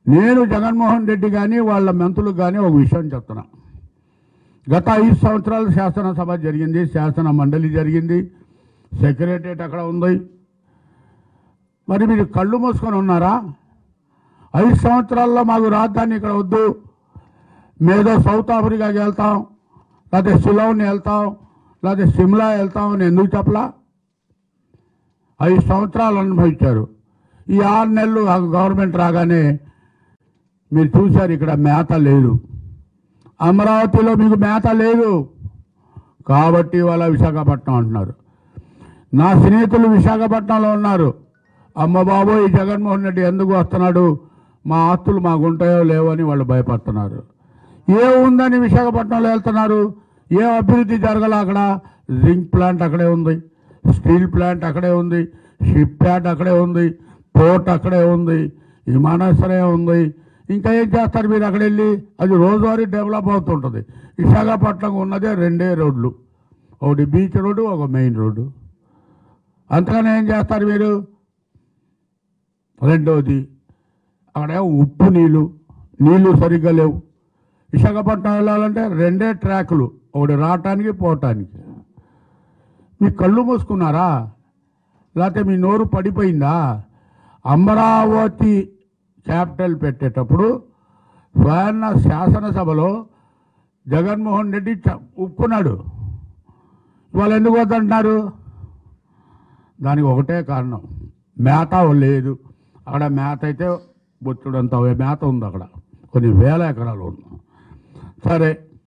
నేను జగన్మోహన్ రెడ్డి కానీ వాళ్ళ మంత్రులకు కానీ ఒక విషయం చెప్తున్నా గత ఐదు సంవత్సరాలు శాసనసభ జరిగింది శాసన మండలి జరిగింది సెక్రటరియట్ అక్కడ ఉంది మరి మీరు కళ్ళు మూసుకొని ఉన్నారా ఐదు సంవత్సరాల్లో మాకు రాజధాని ఇక్కడ వద్దు మేదో సౌత్ ఆఫ్రికాకి వెళ్తాం లేకపోతే సిలోన్ వెళ్తాం లేకపోతే సిమ్లా వెళ్తాం అని ఎందుకు చెప్పలా ఐదు సంవత్సరాలు అనుభవించారు ఈ ఆరు నెలలు ఆ గవర్నమెంట్ రాగానే మీరు చూశారు ఇక్కడ మేత లేదు అమరావతిలో మీకు మేత లేదు కాబట్టి వాళ్ళ విశాఖపట్నం అంటున్నారు నా స్నేహితులు విశాఖపట్నంలో ఉన్నారు అమ్మ బాబు ఈ జగన్మోహన్ రెడ్డి ఎందుకు వస్తున్నాడు మా ఆస్తులు మాకు ఉంటాయో లేవో అని వాళ్ళు భయపడుతున్నారు ఏ ఉందని విశాఖపట్నంలో వెళ్తున్నారు ఏ అభివృద్ధి జరగల అక్కడ జింక్ ప్లాంట్ అక్కడే ఉంది స్టీల్ ప్లాంట్ అక్కడే ఉంది షిప్ యార్డ్ అక్కడే ఉంది పోర్ట్ అక్కడే ఉంది విమానాశ్రయం ఉంది ఇంకా ఏం చేస్తారు మీరు అక్కడ వెళ్ళి అది రోజువారీ డెవలప్ అవుతుంటుంది విశాఖపట్నం ఉన్నదే రెండే రోడ్లు ఒకటి బీచ్ రోడ్డు ఒక మెయిన్ రోడ్డు అంతగానే ఏం చేస్తారు మీరు రెండవది అక్కడ ఉప్పు నీళ్ళు నీళ్లు సరిగ్గా లేవు విశాఖపట్నం వెళ్ళాలంటే రెండే ట్రాకులు ఒకటి రావటానికి పోవటానికి మీ కళ్ళు మూసుకున్నారా లేకపోతే మీ నోరు పడిపోయిందా అమరావతి క్యాపిటల్ పెట్టేటప్పుడు స్వయన్న శాసనసభలో జగన్మోహన్ రెడ్డి చ- ఒప్పుకున్నాడు వాళ్ళు ఎందుకు వద్దంటున్నారు దానికి ఒకటే కారణం మేత లేదు అక్కడ మేత అయితే బొచ్చుడంత మేత ఉంది అక్కడ కొన్ని వేల ఎకరాలు ఉంది సరే